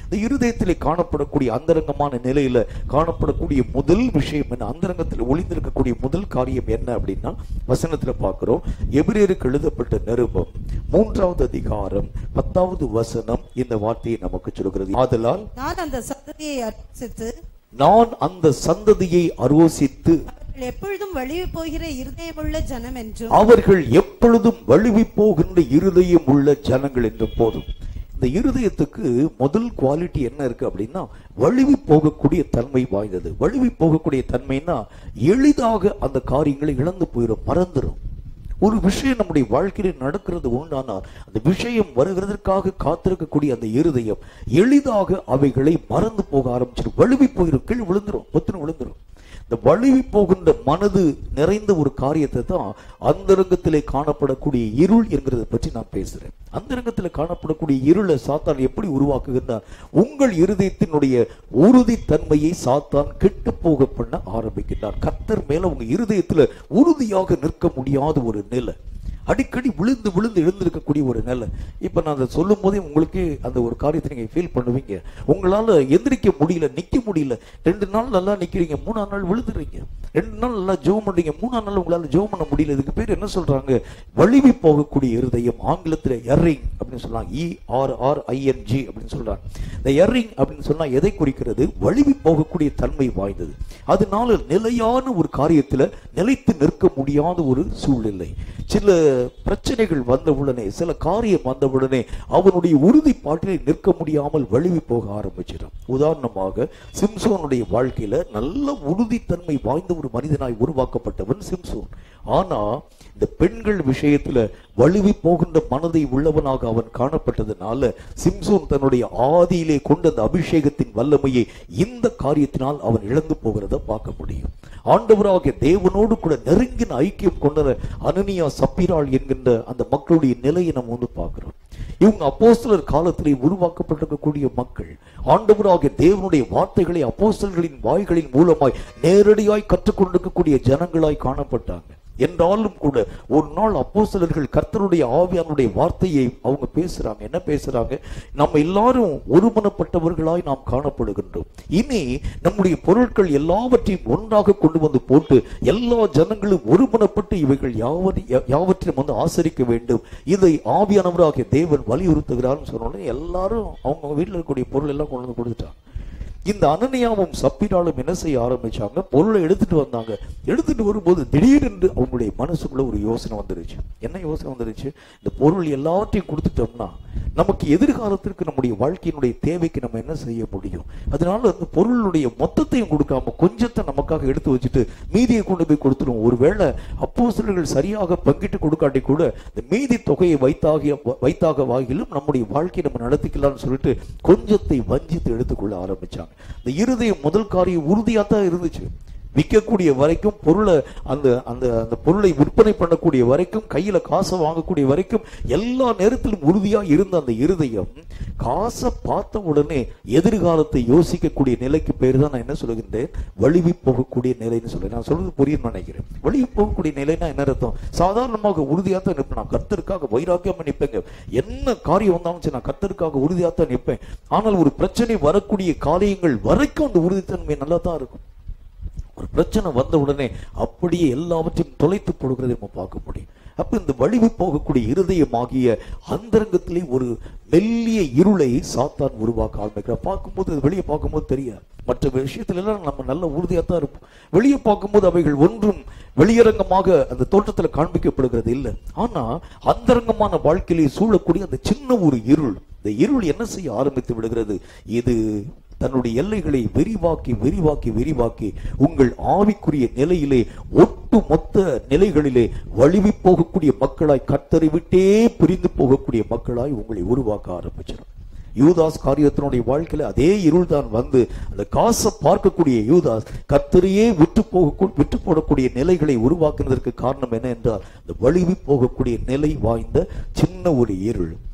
இந்த இருதயத்திலே காணப்படக்கூடிய அந்தரங்கமான நிலையில காணப்படக்கூடிய முதல் விஷயம் என்ன அந்தரங்கத்தில் ஒளிந்திருக்கக்கூடிய முதல் காரியம் என்ன அப்படின்னா வசனத்துல பார்க்கிறோம் எபிரேருக்கு எழுதப்பட்ட நிருபம் மூன்றாவது அதிகாரம் பத்தாவது வசனம் இந்த வார்த்தையை நமக்கு சொல்கிறது ஆதலால் நான் அந்த சந்ததியை அர்ச்சித்து நான் அந்த சந்ததியை அரோசித்து அவர்கள் எப்பொழுதும் வழிவு போகிற இருதயமுள்ள ஜனம் என்றும் அவர்கள் எப்பொழுதும் வழுவி போகின்ற இருதயம் உள்ள ஜனங்கள் என்றும் போதும் இந்த இருதயத்துக்கு முதல் குவாலிட்டி என்ன இருக்கு அப்படின்னா வழுவி போகக்கூடிய தன்மை வாய்ந்தது வழுவி போகக்கூடிய தன்மைன்னா எளிதாக அந்த காரியங்களை இழந்து போயிடும் மறந்துடும் ஒரு விஷயம் நம்முடைய வாழ்க்கையில நடக்கிறது உண்டானால் அந்த விஷயம் வருகிறதற்காக காத்திருக்கக்கூடிய அந்த இருதயம் எளிதாக அவைகளை மறந்து போக ஆரம்பிச்சிடும் வழுவி போயிடும் கீழ் விழுந்துரும் பொத்துன்னு விழுந்துரும் இந்த வழுவி போகின்ற மனது நிறைந்த ஒரு காரியத்தை தான் அந்தரங்கத்திலே காணப்படக்கூடிய இருள் என்கிறத பற்றி நான் பேசுறேன் அந்தரங்கத்தில் காணப்படக்கூடிய இருளை சாத்தான் எப்படி உருவாக்குகின்றார் உங்கள் இருதயத்தினுடைய உறுதித்தன்மையை சாத்தான் கெட்டு போக பண்ண ஆரம்பிக்கின்றார் கர்த்தர் மேல உங்க இருதயத்துல உறுதியாக நிற்க முடியாத ஒரு நிலை அடிக்கடி விழுந்து விழுந்து எழுந்திருக்கக்கூடிய ஒரு நிலை இப்ப நான் அதை சொல்லும் போதே உங்களுக்கு அந்த ஒரு காரியத்தை நீங்க ஃபீல் பண்ணுவீங்க உங்களால எந்திரிக்க முடியல நிக்க முடியல ரெண்டு நாள் நல்லா நிக்கிறீங்க மூணாம் நாள் விழுந்துறீங்க ரெண்டு நாள் நல்லா ஜெபம் பண்றீங்க மூணாம் நாள் உங்களால ஜெபம் பண்ண முடியல இதுக்கு பேர் என்ன சொல்றாங்க வழுவி போகக்கூடிய இருதயம் ஆங்கிலத்துல எர்ரிங் அப்படின்னு சொல்றாங்க இ ஆர் ஆர் ஐஎன்ஜி அப்படின்னு சொல்றாங்க இந்த எர்ரிங் அப்படின்னு சொன்னா எதை குறிக்கிறது வழுவி போகக்கூடிய தன்மை வாய்ந்தது அதனால நிலையான ஒரு காரியத்துல நிலைத்து நிற்க முடியாத ஒரு சூழ்நிலை சில பிரச்சனைகள் வந்தவுடனே சில காரியம் வந்தவுடனே அவனுடைய உறுதிப்பாட்டிலே நிற்க முடியாமல் வழுவி போக ஆரம்பிச்சிடும் உதாரணமாக சிம்சோனுடைய வாழ்க்கையில நல்ல உறுதித்தன்மை வாய்ந்த ஒரு மனிதனாய் உருவாக்கப்பட்டவன் சிம்சோன் ஆனா இந்த பெண்கள் விஷயத்துல வழுவி போகின்ற மனதை உள்ளவனாக அவன் காணப்பட்டதுனால சிம்சோன் தன்னுடைய ஆதியிலே கொண்ட அந்த அபிஷேகத்தின் வல்லமையை இந்த காரியத்தினால் அவன் இழந்து போகிறத பார்க்க முடியும் ஆண்டவராகிய தேவனோடு கூட நெருங்கின ஐக்கியம் கொண்ட அனனியா சப்பிராள் என்கின்ற அந்த மக்களுடைய நிலையை நம்ம வந்து பார்க்கிறோம் இவங்க அப்போஸ்தலர் காலத்திலே உருவாக்கப்பட்டிருக்கக்கூடிய மக்கள் ஆண்டவராகிய தேவனுடைய வார்த்தைகளை அப்போஸ்தலர்களின் வாய்களின் மூலமாய் நேரடியாய் கற்றுக்கொண்டிருக்கக்கூடிய ஜனங்களாய் காணப்பட்டாங்க என்றாலும் கூட ஒரு நாள் அப்போஸ்தலர்கள் கர்த்தருடைய ஆவியானுடைய வார்த்தையை அவங்க பேசுறாங்க என்ன பேசுறாங்க நம்ம எல்லாரும் ஒருமனப்பட்டவர்களாய் நாம் காணப்படுகின்றோம் இனி நம்முடைய பொருட்கள் எல்லாவற்றையும் ஒன்றாக கொண்டு வந்து போட்டு எல்லா ஜனங்களும் ஒருமனப்பட்டு இவைகள் யாவரி யாவற்றையும் வந்து ஆசரிக்க வேண்டும் இதை ஆவியானவராகிய தேவன் வலியுறுத்துகிறார்னு சொன்னோடனே எல்லாரும் அவங்க வீட்டில் இருக்கக்கூடிய பொருள் எல்லாம் கொண்டு வந்து கொடுத்துட்டாங்க இந்த அனனியாவும் சப்பிராலும் என்ன செய்ய ஆரம்பிச்சாங்க பொருளை எடுத்துட்டு வந்தாங்க எடுத்துட்டு வரும்போது திடீரென்று அவங்களுடைய மனசுக்குள்ள ஒரு யோசனை வந்துருச்சு என்ன யோசனை வந்துருச்சு இந்த பொருள் எல்லாவற்றையும் கொடுத்துட்டோம்னா நமக்கு எதிர்காலத்திற்கு நம்முடைய வாழ்க்கையினுடைய தேவைக்கு நம்ம என்ன செய்ய முடியும் அதனால அந்த பொருளுடைய மொத்தத்தையும் கொடுக்காம கொஞ்சத்தை நமக்காக எடுத்து வச்சுட்டு மீதியை கொண்டு போய் கொடுத்துருவோம் ஒருவேளை அப்போஸ்தலர்கள் சரியாக பங்கிட்டு கொடுக்காட்டி கூட இந்த மீதி தொகையை வைத்தாக வைத்தாக வாகிலும் நம்முடைய வாழ்க்கையை நம்ம நடத்திக்கலாம்னு சொல்லிட்டு கொஞ்சத்தை வஞ்சித்து எடுத்துக்கொள்ள ஆரம்பிச்சாங்க இந்த இருதயம் முதல் காரியம் உறுதியா தான் இருந்துச்சு விற்கக்கூடிய வரைக்கும் பொருளை அந்த அந்த அந்த பொருளை விற்பனை பண்ணக்கூடிய வரைக்கும் கையில காசை வாங்கக்கூடிய வரைக்கும் எல்லா நேரத்திலும் உறுதியா இருந்த அந்த இருதயம் காசை பார்த்த உடனே எதிர்காலத்தை யோசிக்கக்கூடிய நிலைக்கு பேர் தான் நான் என்ன சொல்லுகின்றேன் வழுவி போகக்கூடிய நிலைன்னு சொல்றேன் நான் சொல்றது புரியும் நினைக்கிறேன் வழுவி போகக்கூடிய நிலைனா என்ன அர்த்தம் சாதாரணமாக உறுதியா தான் நிற்பேன் நான் கர்த்தருக்காக வைராக்கியமா நிற்பேங்க என்ன காரியம் வந்தாலும் சரி நான் கர்த்தருக்காக உறுதியா தான் நிற்பேன் ஆனால் ஒரு பிரச்சனை வரக்கூடிய காரியங்கள் வரைக்கும் அந்த உறுதித்தன்மை நல்லா தான் இருக்கும் ஒரு பிரச்சனை வந்த உடனே அப்படியே எல்லாவற்றையும் தொலைத்து போடுகிறதை நம்ம பார்க்க முடியும் அப்ப இந்த வலிவு போகக்கூடிய இருதயமாகிய அந்தரங்கத்திலே ஒரு மெல்லிய இருளை சாத்தான் உருவாக்க ஆரம்பிக்கிறார் பார்க்கும்போது அது வெளியே பார்க்கும்போது தெரியாது மற்ற விஷயத்துல எல்லாம் நம்ம நல்ல உறுதியா தான் இருப்போம் வெளியே பார்க்கும்போது அவைகள் ஒன்றும் வெளியரங்கமாக அந்த தோற்றத்துல காண்பிக்கப்படுகிறது இல்லை ஆனா அந்தரங்கமான வாழ்க்கையிலே சூழக்கூடிய அந்த சின்ன ஒரு இருள் இந்த இருள் என்ன செய்ய ஆரம்பித்து விடுகிறது இது தன்னுடைய எல்லைகளை விரிவாக்கி விரிவாக்கி விரிவாக்கி உங்கள் ஆவிக்குரிய நிலையிலே ஒட்டு மொத்த நிலைகளிலே வழுவி போகக்கூடிய மக்களாய் கத்தரை விட்டே பிரிந்து போகக்கூடிய மக்களாய் உங்களை உருவாக்க ஆரம்பிச்சிடும் யூதாஸ் காரியத்தினுடைய வாழ்க்கையில அதே இருள் தான் வந்து அந்த காசை பார்க்கக்கூடிய யூதாஸ் கத்தரையே விட்டு போக விட்டு போடக்கூடிய நிலைகளை உருவாக்குனதற்கு காரணம் என்ன என்றால் அந்த வழுவி போகக்கூடிய நிலை வாய்ந்த சின்ன ஒரு இருள்